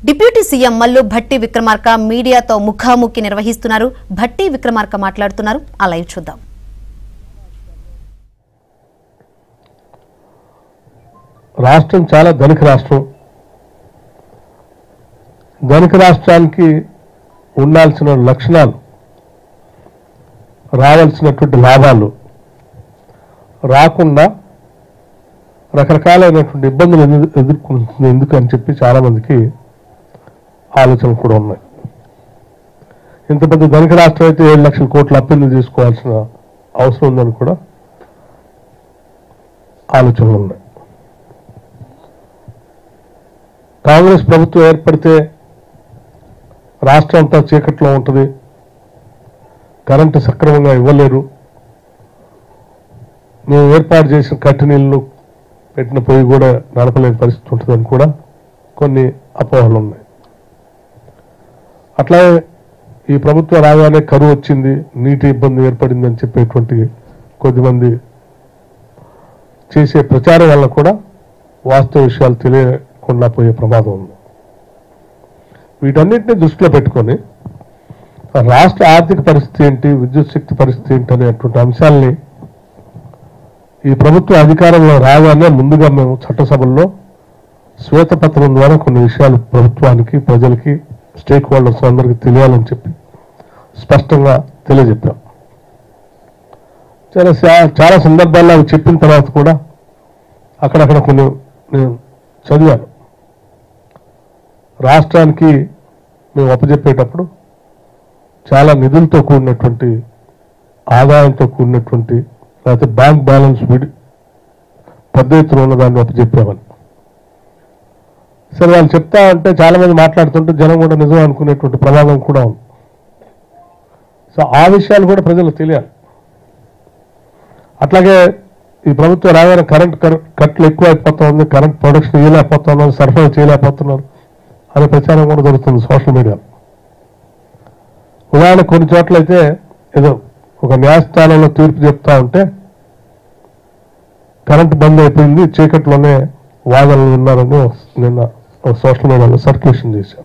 Deputy CM Mallu Bhatti Vikramarka మీడియాతో ముఖాముఖి నిర్వహిస్తున్నారు భట్టి విక్రమార్క మాట్లాడుతున్నారు ఆ లైవ్ చూద్దాం రాష్ట్రం చాలా ధనిక రాష్ట్రం ధనిక రాష్ట్రానికి ఉండాల్సిన లక్షణాలు రావాల్సినటువంటి లాభాలు రాకుండా రకరకాలైనటువంటి ఇబ్బందులు ఎదు- ఎదుర్కొంటుంది ఎందుకు అని చెప్పి చాలా మందికి ఆలోచనలు కూడా ఉన్నాయి ఇంత పెద్ద ధనిక రాష్ట్రం అయితే ఏడు లక్షల కోట్ల అప్పు తీసుకోవాల్సిన అవసరం ఉందని కూడా ఆలోచనలు ఉన్నాయి కాంగ్రెస్ ప్రభుత్వం ఏర్పడితే రాష్ట్రం అంతా చీకట్లో ఉంటుంది కరెంటు సక్రమంగా ఇవ్వలేరు మేము ఏర్పాటు చేసిన కట్టి నీళ్లు పెట్టిన పొయ్యి కూడా నడపలేని పరిస్థితి ఉంటుందని కూడా కొన్ని అపోహలు ఉన్నాయి అట్లాగే ఈ ప్రభుత్వం రాగానే కరువు వచ్చింది నీటి ఇబ్బంది ఏర్పడింది అని చెప్పేటువంటి కొద్దిమంది చేసే ప్రచారం వల్ల కూడా వాస్తవ విషయాలు తెలియకుండా పోయే ప్రమాదం ఉంది వీటన్నిటిని దృష్టిలో పెట్టుకొని రాష్ట్ర ఆర్థిక పరిస్థితి ఏంటి విద్యుత్ శక్తి పరిస్థితి ఏంటి అనేటువంటి అంశాలని ఈ ప్రభుత్వ అధికారంలో రాగానే ముందుగా మేము చట్టసభల్లో శ్వేతపత్రం ద్వారా కొన్ని విషయాలు ప్రభుత్వానికి ప్రజలకి స్టేక్ హోల్డర్స్ అందరికీ తెలియాలని చెప్పి స్పష్టంగా తెలియజెప్పాం చాలా సా- చాలా సందర్భాల్లో అవి చెప్పిన తర్వాత కూడా అక్కడక్కడ కొన్ని నేను చదివాను రాష్ట్రానికి మేము అప్పచెప్పేటప్పుడు చాలా నిధులతో కూడినటువంటి ఆదాయంతో కూడినటువంటి లేకపోతే బ్యాంక్ బ్యాలెన్స్ విడి పెద్ద ఎత్తున ఉన్నదాన్ని అప్పచెప్పామని సరే వాళ్ళు చెప్తా ఉంటే చాలా మంది మాట్లాడుతుంటే జనం కూడా నిజం అనుకునేటువంటి ప్రమాదం కూడా ఉంది సో ఆ విషయాలు కూడా ప్రజలకు తెలియాలి అట్లాగే ఈ ప్రభుత్వం రాగానే కరెంట్ కర- కట్లు ఎక్కువ అయిపోతా ఉంది కరెంట్ ప్రొడక్షన్ ఇవ్వలేకపోతున్నారు సరఫరా చేయలేకపోతున్నారు అనే ప్రచారం కూడా జరుగుతుంది సోషల్ మీడియాలో ఉదాహరణ కొన్ని చోట్ల అయితే ఏదో ఒక న్యాయస్థానంలో తీర్పు చెప్తా ఉంటే కరెంట్ బంద్ అయిపోయింది చీకట్లోనే వాదనలు విన్నారని నిన్న ఒక సోషల్ మీడియాలో సర్క్యులేషన్ చేశారు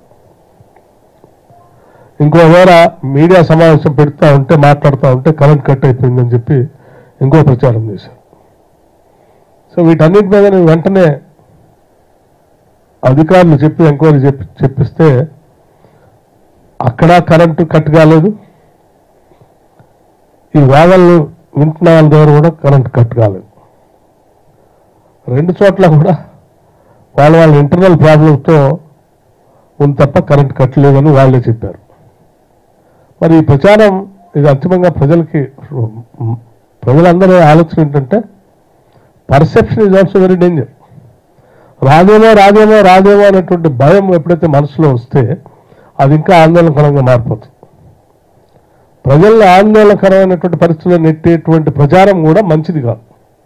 ఇంకో వేళ మీడియా సమావేశం పెడతా ఉంటే మాట్లాడుతూ ఉంటే కరెంట్ కట్ అయిపోయిందని చెప్పి ఇంకో ప్రచారం చేశారు సో వీటన్నిటి మీద నేను వెంటనే అధికారులు చెప్పి ఎంక్వైరీ చెప్పి చెప్పిస్తే అక్కడ కరెంటు కట్ కాలేదు ఈ వాదనలు వింటున్న వాళ్ళ దగ్గర కూడా కరెంట్ కట్ కాలేదు రెండు చోట్ల కూడా వాళ్ళ వాళ్ళ ఇంటర్నల్ ప్రాబ్లంతో ఉంది తప్ప కరెంట్ కట్ లేదని వాళ్ళే చెప్పారు మరి ఈ ప్రచారం ఇది అంతిమంగా ప్రజలకి ప్రజలందరూ ఆలోచన ఏంటంటే perception is also very danger రాదేమో రాదేమో రాదేమో అనేటువంటి భయం ఎప్పుడైతే మనసులో వస్తే అది ఇంకా ఆందోళనకరంగా మారిపోతుంది ప్రజల్లో ఆందోళనకరమైనటువంటి పరిస్థితుల్లో నెట్టేటువంటి ప్రచారం కూడా మంచిది కాదు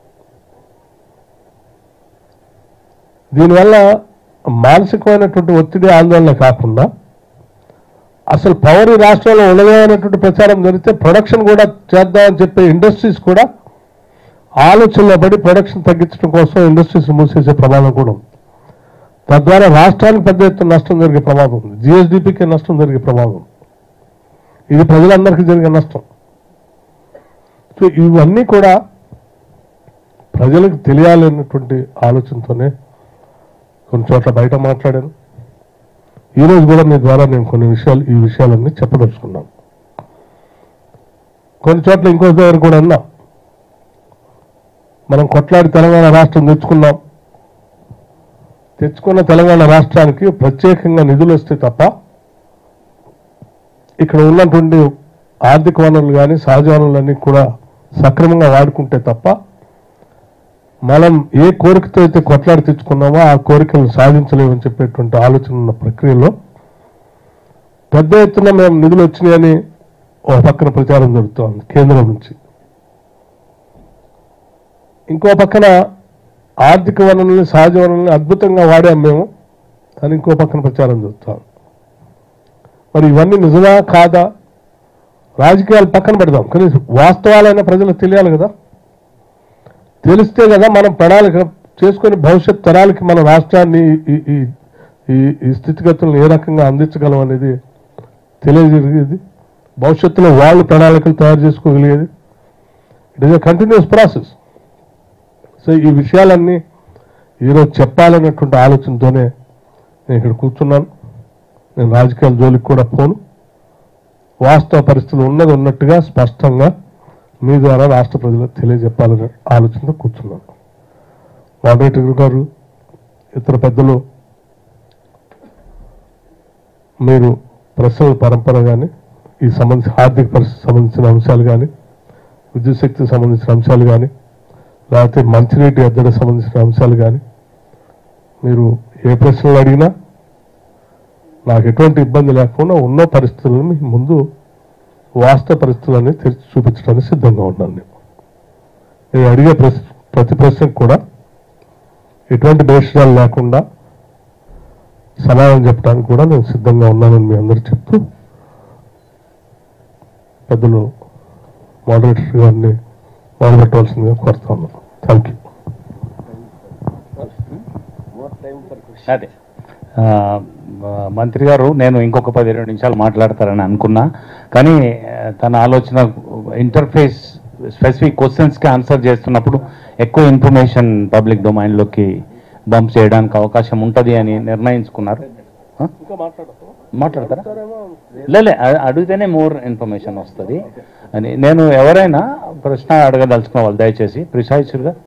దీనివల్ల మానసికమైనటువంటి ఒత్తిడి ఆందోళన కాకుండా అసలు పవర్ ఈ రాష్ట్రంలో ఉండదే అనేటువంటి ప్రచారం జరిగితే ప్రొడక్షన్ కూడా చేద్దామని చెప్పే ఇండస్ట్రీస్ కూడా ఆలోచనలో పడి ప్రొడక్షన్ తగ్గించడం కోసం ఇండస్ట్రీస్ మూసేసే ప్రమాదం కూడా ఉంది తద్వారా రాష్ట్రానికి పెద్ద ఎత్తున నష్టం జరిగే ప్రమాదం ఉంది జిఎస్డిపికి నష్టం జరిగే ప్రమాదం ఉంది ఇది ప్రజలందరికీ జరిగే నష్టం సో ఇవన్నీ కూడా ప్రజలకు తెలియాలన్నటువంటి ఆలోచనతోనే కొన్ని చోట్ల బయట మాట్లాడాను ఈరోజు కూడా మీ ద్వారా నేను కొన్ని విషయాలు ఈ విషయాలన్నీ చెప్పదలుచుకున్నాను కొన్ని చోట్ల ఇంకో దగ్గర కూడా అన్నా మనం కొట్లాడి తెలంగాణ రాష్ట్రం తెచ్చుకున్నాం తెచ్చుకున్న తెలంగాణ రాష్ట్రానికి ప్రత్యేకంగా నిధులు వస్తే తప్ప ఇక్కడ ఉన్నటువంటి ఆర్థిక వనరులు కానీ సహజ వనరులన్నీ కూడా సక్రమంగా వాడుకుంటే తప్ప మనం ఏ కోరికతో అయితే కొట్లాడి తెచ్చుకున్నామో ఆ కోరికలను సాధించలేమని చెప్పేటువంటి ఆలోచన ఉన్న ప్రక్రియలో పెద్ద ఎత్తున మేము నిధులు వచ్చినాయని ఒక పక్కన ప్రచారం జరుగుతోంది కేంద్రం నుంచి ఇంకో పక్కన ఆర్థిక వనరుల్ని సహజ వనరుల్ని అద్భుతంగా వాడాం మేము అని ఇంకో పక్కన ప్రచారం జరుగుతాం మరి ఇవన్నీ నిజమా కాదా రాజకీయాలు పక్కన పెడదాం కానీ వాస్తవాలైన ప్రజలకు తెలియాలి కదా తెలిస్తే కదా మనం ప్రణాళిక చేసుకొని భవిష్యత్ తరాలకి మన రాష్ట్రాన్ని ఈ- ఈ ఈ ఈ స్థితిగతులను ఏ రకంగా అందించగలం అనేది తెలియజరిగేది భవిష్యత్తులో వాళ్ళు ప్రణాళికలు తయారు చేసుకోగలిగేది it is a continuous process so ఈ విషయాలన్నీ ఈరోజు చెప్పాలనేటువంటి ఆలోచనతోనే నేను ఇక్కడ కూర్చున్నాను నేను రాజకీయాల జోలికి కూడా పోను వాస్తవ పరిస్థితులు ఉన్నది ఉన్నట్టుగా స్పష్టంగా మీ ద్వారా రాష్ట్ర ప్రజలకు తెలియజెప్పాలనే ఆలోచనతో కూర్చున్నాను మోడరేటర్ గారు ఇతర పెద్దలు మీరు ప్రశ్నల పరంపర కానీ ఈ సంబంధించి ఆర్థిక పరిస్థితికి సంబంధించిన అంశాలు కానీ విద్యుత్ శక్తికి సంబంధించిన అంశాలు కానీ లేకపోతే మంచినీటి ఎద్దడికి సంబంధించిన అంశాలు కానీ మీరు ఏ ప్రశ్నలు అడిగినా నాకు ఎటువంటి ఇబ్బంది లేకుండా ఉన్న పరిస్థితులను మీ ముందు వాస్తవ పరిస్థితులన్నీ తెరిచి చూపించడానికి సిద్ధంగా ఉన్నాను నేను నేను అడిగే ప్రశ్న ప్రతి ప్రశ్నకు కూడా ఎటువంటి భేషాలు లేకుండా సమాధానం చెప్పడానికి కూడా నేను సిద్ధంగా ఉన్నానని మీ అందరూ చెప్తూ పెద్దలు మోడరేటర్ గారిని మొదలుపెట్టవలసిందిగా కోరుతా ఉన్నాను థ్యాంక్ యూ అదే ఆ, మంత్రి గారు నేను ఇంకొక పది ఇరవై నిమిషాలు మాట్లాడతారని అనుకున్నా కానీ ఆ, తన ఆలోచన ఇంటర్ఫేస్ స్పెసిఫిక్ క్వశ్చన్స్కి ఆన్సర్ చేస్తున్నప్పుడు ఎక్కువ ఇన్ఫర్మేషన్ పబ్లిక్ డొమైన్లోకి బంప్ చేయడానికి అవకాశం ఉంటుంది అని నిర్ణయించుకున్నారు ఆ? మాట్లాడతారా లేలే అ- అడిగితేనే మోర్ ఇన్ఫర్మేషన్ వస్తుంది అని నేను ఎవరైనా ప్రశ్న అడగదలుచుకున్న వాళ్ళు దయచేసి ప్రిసైజ్గా